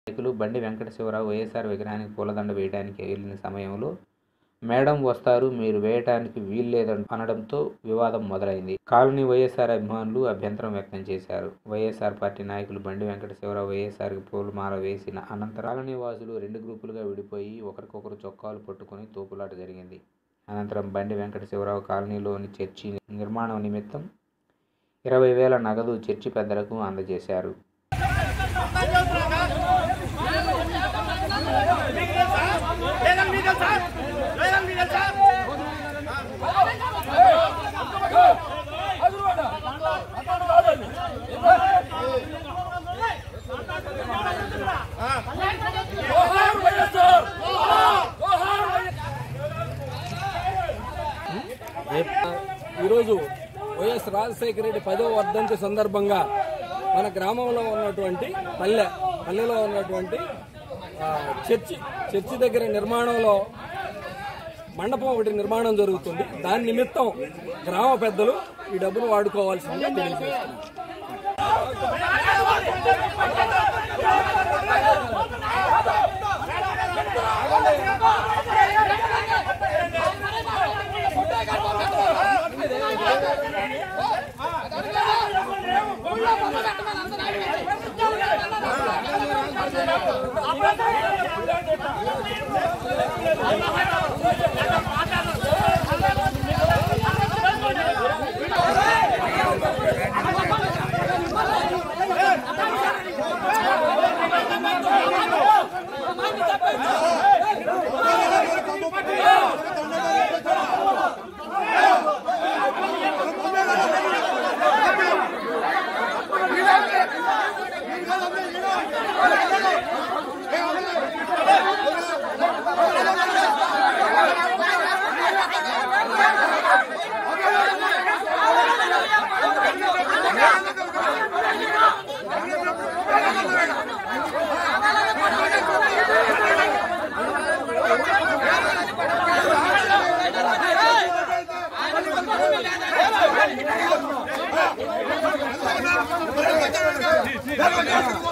నాయకులు బండి వెంకట శివరావు వైఎస్ఆర్ విగ్రహానికి పూలదండ వేయడానికి వెళ్ళిన సమయంలో మేడం వస్తారు మీరు వేయటానికి వీల్లేదని అనడంతో వివాదం మొదలైంది కాలనీ వైఎస్ఆర్ అభిమానులు అభ్యంతరం వ్యక్తం చేశారు వైఎస్ఆర్ పార్టీ నాయకులు బండి వెంకట శివరావు వైఎస్ఆర్కి పూలమాల వేసిన అనంతరం కాలనీ వాసులు రెండు గ్రూపులుగా విడిపోయి ఒకరికొకరు చొక్కాలు పట్టుకొని తోపులాట జరిగింది అనంతరం బండి వెంకట శివరావు కాలనీలోని చర్చి నిర్మాణం నిమిత్తం ఇరవై వేల నగదు చర్చి పెద్దలకు అందజేశారు వేగం మీదల్ సార్ వేగం మీదల్ సార్ ఈరోజు వైఎస్ రాజశేఖర రెడ్డి పదవ వర్ధంతి సందర్భంగా మన గ్రామంలో ఉన్నటువంటి పల్లె పల్లెలో ఉన్నటువంటి ఆ, చర్చి చర్చి దగ్గర నిర్మాణంలో మండపం ఒకటి నిర్మాణం జరుగుతుంది దాని నిమిత్తం గ్రామ పెద్దలు ఈ డబ్బును వాడుకోవాల్సిందిగా తెలియజేస్తున్నారు వేగం